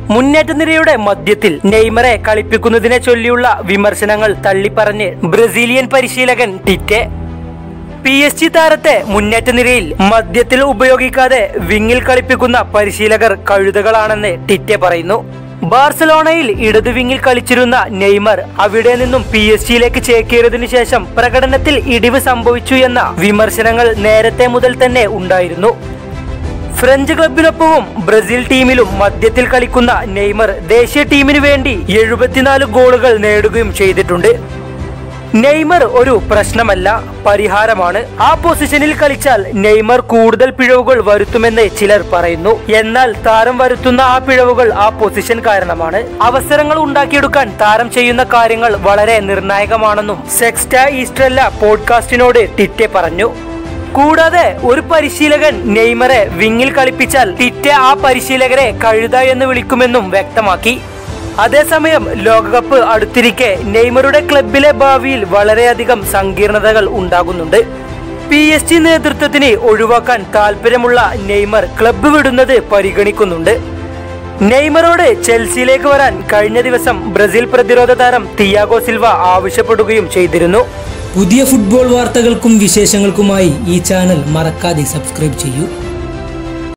മുന്നേറ്റ നിരയുടെ മധ്യത്തിൽ നെയ്മറെ കളിപ്പിക്കുന്നതിനെ ചൊല്ലിയുള്ള വിമർശനങ്ങൾ തള്ളിപ്പറഞ്ഞ് ബ്രസീലിയൻ പരിശീലകൻ ടിറ്റെ പി എസ് ജി താരത്തെ മുന്നേറ്റ നിരയിൽ മധ്യത്തിൽ ഉപയോഗിക്കാതെ വിങ്ങിൽ കളിപ്പിക്കുന്ന പരിശീലകർ കഴുതകളാണെന്ന് ടിറ്റെ പറയുന്നു ബാർസലോണയിൽ ഇടതു വിങ്ങിൽ കളിച്ചിരുന്ന നെയ്മർ അവിടെ നിന്നും പി എസ് ജിയിലേക്ക് ചേക്കേറിയതിനു ശേഷം പ്രകടനത്തിൽ ഇടിവ് സംഭവിച്ചു എന്ന വിമർശനങ്ങൾ നേരത്തെ മുതൽ തന്നെ ഉണ്ടായിരുന്നു ഫ്രഞ്ച് ക്ലബിനൊപ്പവും ബ്രസീൽ ടീമിലും മധ്യത്തിൽ കളിക്കുന്ന നെയ്മർ ദേശീയ ടീമിനു വേണ്ടി എഴുപത്തിനാല് ഗോളുകൾ നേടുകയും ചെയ്തിട്ടുണ്ട് നെയ്മർ ഒരു പ്രശ്നമല്ല പരിഹാരമാണ് ആ പൊസിഷനിൽ കളിച്ചാൽ നെയ്മർ കൂടുതൽ പിഴവുകൾ വരുത്തുമെന്ന് ചിലർ പറയുന്നു എന്നാൽ താരം വരുത്തുന്ന ആ പിഴവുകൾ ആ പൊസിഷൻ കാരണമാണ് അവസരങ്ങൾ ഉണ്ടാക്കിയെടുക്കാൻ താരം ചെയ്യുന്ന കാര്യങ്ങൾ വളരെ നിർണായകമാണെന്നും സെക്സ്റ്റ ഈസ്റ്റ്രല്ല പോഡ്കാസ്റ്റിനോട് ടിറ്റെ പറഞ്ഞു കൂടാതെ ഒരു പരിശീലകൻ നെയ്മറെ വിങ്ങിൽ കളിപ്പിച്ചാൽ ടിറ്റെ ആ പരിശീലകരെ കഴുത എന്ന് വിളിക്കുമെന്നും വ്യക്തമാക്കി അതേസമയം ലോകകപ്പ് അടുത്തിരിക്കെ നെയ്മറുടെ ക്ലബിലെ ഭാവിയിൽ വളരെയധികം സങ്കീർണതകൾ ഉണ്ടാകുന്നുണ്ട് പി എസ് ജി നേതൃത്വത്തിന് ഒഴിവാക്കാൻ താല്പര്യമുള്ള നെയ്മർ ക്ലബ്ബ് വിടുന്നത് പരിഗണിക്കുന്നുണ്ട് നെയ്മറോട് ചെൽസിയിലേക്ക് വരാൻ കഴിഞ്ഞ ദിവസം ബ്രസീൽ പ്രതിരോധ താരം തിയാഗോ സിൽവ ആവശ്യപ്പെടുകയും ചെയ്തിരുന്നു പുതിയ ഫുട്ബോൾ വാർത്തകൾക്കും വിശേഷങ്ങൾക്കുമായി ഈ ചാനൽ മറക്കാതെ സബ്സ്ക്രൈബ് ചെയ്യൂ